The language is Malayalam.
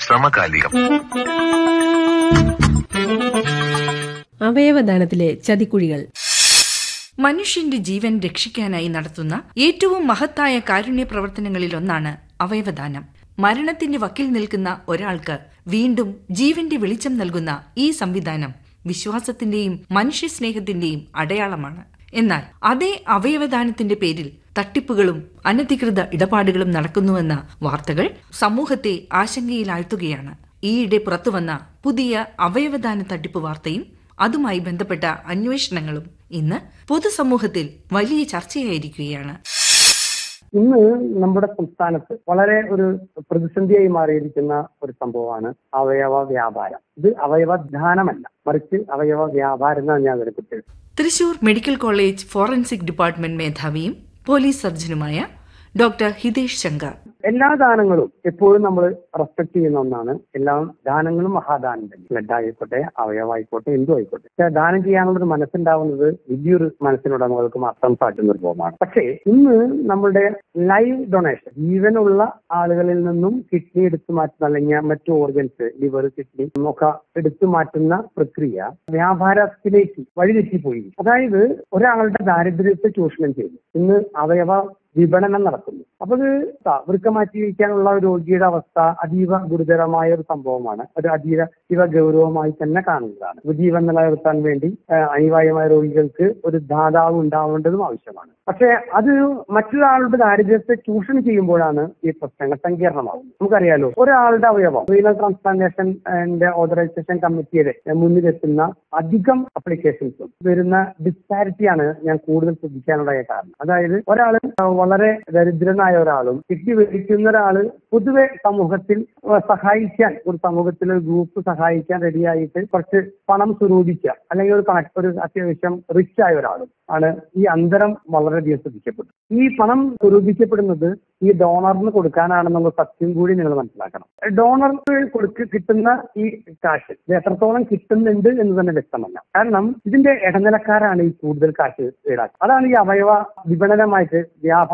സമകാലികം അവയവദാനത്തിലെ ചതിക്കുഴികൾ മനുഷ്യന്റെ ജീവൻ രക്ഷിക്കാനായി നടത്തുന്ന ഏറ്റവും മഹത്തായ കാരുണ്യ പ്രവർത്തനങ്ങളിലൊന്നാണ് അവയവദാനം മരണത്തിന്റെ വക്കിൽ നിൽക്കുന്ന ഒരാൾക്ക് വീണ്ടും ജീവന്റെ വെളിച്ചം നൽകുന്ന ഈ സംവിധാനം വിശ്വാസത്തിന്റെയും മനുഷ്യസ്നേഹത്തിന്റെയും അടയാളമാണ് എന്നാൽ അതേ അവയവദാനത്തിന്റെ പേരിൽ തട്ടിപ്പുകളും അനധികൃത ഇടപാടുകളും നടക്കുന്നുവെന്ന വാർത്തകൾ സമൂഹത്തെ ആശങ്കയിലാഴ്ത്തുകയാണ് ഈയിടെ പുറത്തുവന്ന പുതിയ അവയവദാന തട്ടിപ്പ് വാർത്തയും അതുമായി ബന്ധപ്പെട്ട അന്വേഷണങ്ങളും ഇന്ന് പൊതുസമൂഹത്തിൽ വലിയ ചർച്ചയായിരിക്കുകയാണ് ഇന്ന് നമ്മുടെ സംസ്ഥാനത്ത് വളരെ ഒരു പ്രതിസന്ധിയായി മാറിയിരിക്കുന്ന ഒരു സംഭവമാണ് അവയവ വ്യാപാരം ഇത് അവയവദാനമല്ല മറിച്ച് അവയവ വ്യാപാരം എന്നാണ് ഞാൻ അതിനെക്കുറിച്ച് Thrissur medical college forensic department മേധാവിയും പോലീസ് സർജനുമായ ഡോക്ടർ ഹിതേഷ് ശങ്കർ എല്ലാ ദാനങ്ങളും എപ്പോഴും നമ്മൾ റെസ്പെക്ട് ചെയ്യുന്ന ഒന്നാണ് എല്ലാ ദാനങ്ങളും മഹാദാനം തന്നെ ബ്ലഡ് ആയിക്കോട്ടെ അവയവമായിക്കോട്ടെ എന്തും ആയിക്കോട്ടെ പക്ഷെ ദാനം ചെയ്യാനുള്ള ഒരു മനസ്സുണ്ടാവുന്നത് വലിയൊരു മനസ്സിനുടമകൾക്ക് മാത്രം സാധിക്കുന്ന ഒരു ഫോമാണ് പക്ഷേ ഇന്ന് നമ്മുടെ ലൈവ് ഡൊണേഷൻ ജീവനുള്ള ആളുകളിൽ നിന്നും കിഡ്നി എടുത്തു മാറ്റുന്ന അല്ലെങ്കിൽ മറ്റു ഓർഗൻസ് ലിവർ കിഡ്നി ഒക്കെ എടുത്തു മാറ്റുന്ന പ്രക്രിയ വ്യാപാരത്തിലേക്ക് വഴിതെറ്റിപ്പോയി അതായത് ഒരാളുടെ ദാരിദ്ര്യത്തെ ചൂഷണം ചെയ്തു ഇന്ന് അവയവ വിപണനം നടക്കുന്നു അപ്പൊ ഇത് വൃക്ക മാറ്റി വയ്ക്കാനുള്ള ഒരു രോഗിയുടെ അവസ്ഥ അതീവ ഗുരുതരമായ ഒരു സംഭവമാണ് ഒരു അതീവ അതീവ ഗൗരവമായി തന്നെ കാണുന്നതാണ് അപ്പൊ ജീവൻ നിലനിർത്താൻ വേണ്ടി ആ, അനിവാര്യമായ രോഗികൾക്ക് ഒരു ദാതാവ് ഉണ്ടാവേണ്ടതും ആവശ്യമാണ് പക്ഷെ അത് മറ്റൊരാളുടെ ദാരിദ്ര്യത്തെ ചൂഷണം ചെയ്യുമ്പോഴാണ് ഈ പ്രശ്നങ്ങൾ സങ്കീർണമാകുന്നത് നമുക്കറിയാലോ ഒരാളുടെ അവയവം റീനൽ ട്രാൻസ്പ്ലാന്റേഷൻ ഓതറൈസേഷൻ കമ്മിറ്റിയുടെ മുന്നിലെത്തുന്ന അധികം അപ്ലിക്കേഷൻസും വരുന്ന ഡിസ്പാരിറ്റിയാണ് ഞാൻ കൂടുതൽ ശ്രദ്ധിക്കാനുള്ള കാരണം അതായത് ഒരാൾ വളരെ ദരിദ്രനായ ഒരാളും കിഡ്നി മേടിക്കുന്ന ഒരാള് പൊതുവെ സമൂഹത്തിൽ ഏഹ്, സഹായിക്കാൻ ഒരു സമൂഹത്തിലെ ഒരു ഗ്രൂപ്പ് സഹായിക്കാൻ റെഡിയായിട്ട് കുറച്ച് പണം സ്വരൂപിക്കുക അല്ലെങ്കിൽ ഒരു കണക്ക് ഒരു അത്യാവശ്യം റിച്ച് ആയ ഒരാളും ആണ് ഈ അന്തരം വളരെയധികം ശ്രദ്ധിക്കപ്പെട്ടു ഈ പണം സ്വരൂപിക്കപ്പെടുന്നത് ഈ ഡോണറിന് കൊടുക്കാനാണെന്നുള്ള സത്യം കൂടി നിങ്ങൾ മനസ്സിലാക്കണം ഡോണർക്ക് കൊടുക്ക കിട്ടുന്ന ഈ കാശ് ഇത് എത്രത്തോളം കിട്ടുന്നുണ്ട് എന്ന് തന്നെ വ്യക്തമല്ല കാരണം ഇതിന്റെ ഇടനിലക്കാരാണ് ഈ കൂടുതൽ കാശ് ഈടാക്കുക അതാണ് ഈ അവയവ വിപണനമായിട്ട് വ്യാപാര